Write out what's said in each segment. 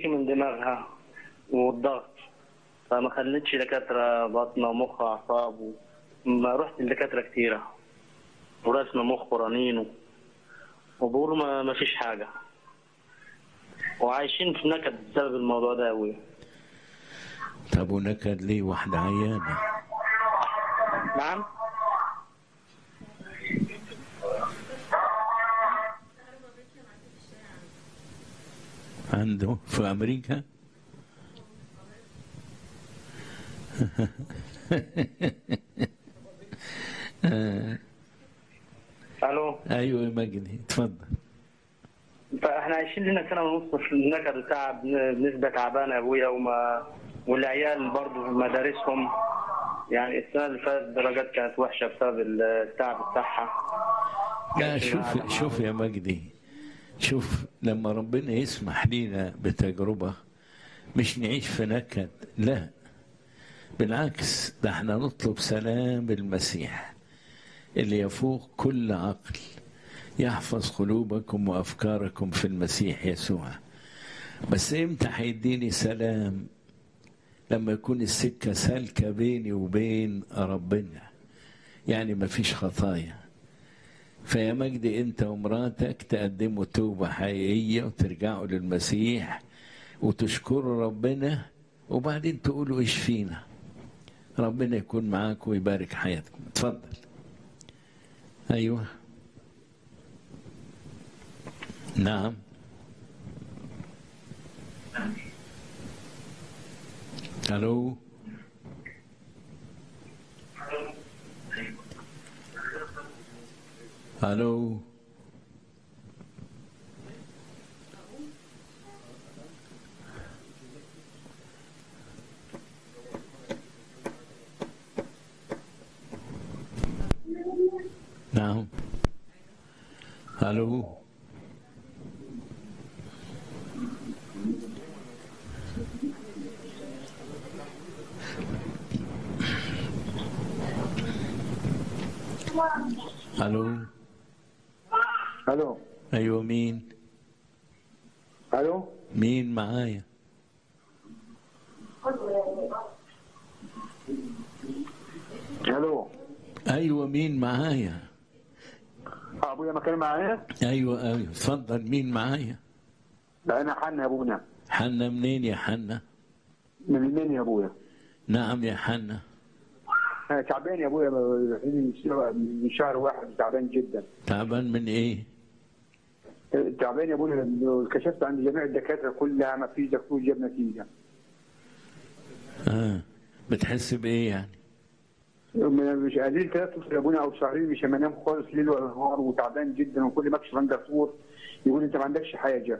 بتشتكي من دماغها والضغط فما خلتش دكاترة بطنة ومخ وأعصاب و- ما رحت لدكاترة كتيرة ورسم مخ ورنين وبيقولوا ما, ما فيش حاجة وعايشين في نكد بسبب الموضوع ده أوي طب ونكد ليه واحدة عيانة نعم عنده في أمريكا ألو أيوة يا مجدي اتفضل فاحنا عايشين لنا سنه ونص في النكد وتعب بنسبه تعبانه يا ابويا وما والعيال برضه في مدارسهم يعني السنه اللي فاتت الدرجات كانت وحشه بسبب التعب بتاعها لا شوف شوف يا مجدي شوف لما ربنا يسمح لينا بتجربة مش نعيش في نكد لا بالعكس ده احنا نطلب سلام المسيح اللي يفوق كل عقل يحفظ قلوبكم وافكاركم في المسيح يسوع بس امتى هيديني سلام لما يكون السكه سالكه بيني وبين ربنا يعني مفيش خطايا فيا مجدي انت ومراتك تقدموا توبه حقيقيه وترجعوا للمسيح وتشكروا ربنا وبعدين تقولوا ايش فينا ربنا يكون معاك ويبارك حياتكم اتفضل ايوه نعم الو الو نعم الو الو الو ايوه مين الو مين معايا الو ايوه مين معايا ابويا ما كان معايا ايوه ايوه اتفضل مين معايا لا انا حنا يا ابونا حنا منين يا حنا من المنيا يا ابويا نعم يا حنا انا تعبان يا ابويا من شهر واحد تعبان جدا تعبان من ايه تعبان يا ابويا كشفت عند جميع الدكاتره كلها ما فيش دكتور جاب نتيجه اه بتحس بايه يعني مش قليل ثلاث اشهر يا ابونا او شهرين مش بنام خالص ليل ولا نهار وتعبان جدا وكل ما اكشف عند دكتور يقول انت ما عندكش حاجه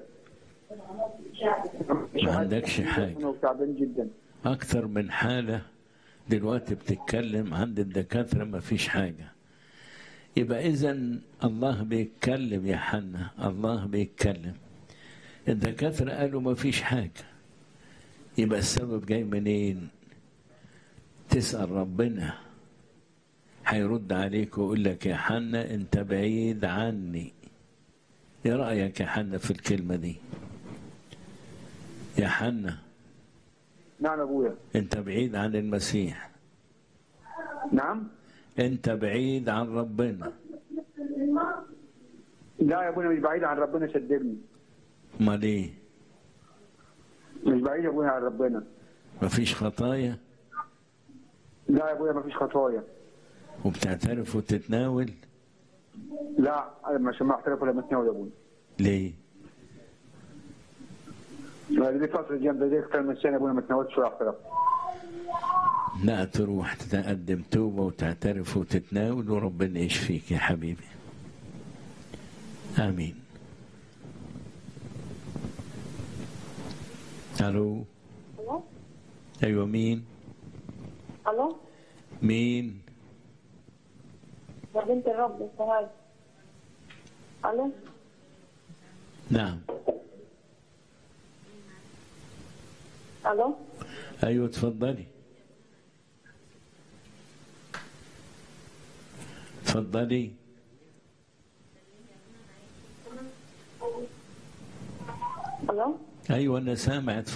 ما عندكش حاجة. وتعبان جدا اكثر من حالة دلوقتي بتتكلم عند الدكاترة ما فيش حاجة يبقى اذا الله بيتكلم يا حنا الله بيتكلم الدكاترة قالوا ما فيش حاجة يبقى السبب جاي منين تسأل ربنا هيرد عليك ويقول لك يا حنا انت بعيد عني ايه رأيك يا حنا في الكلمة دي يا حنا نعم يا ابويا انت بعيد عن المسيح نعم انت بعيد عن ربنا لا يا ابويا مش بعيد عن ربنا صدقني امال ايه مش بعيد يا ابويا عن ربنا مفيش خطايا لا يا ابويا ما فيش خطايا وبتعترف وتتناول لا انا مش ما اعترف ولا متناول يا ابويا ليه ما دي فتره جنب دي اكثر من سنه يا ابويا ما تناولتش ولا اعترف لا تروح تقدم توبة وتعترف وتتناول وربنا يشفيك يا حبيبي آمين ألو الو أيوة مين الو مين يا بنت الرب السهاد الو نعم الو أيوة اتفضلي اتفضلي الو ايوه انا سامع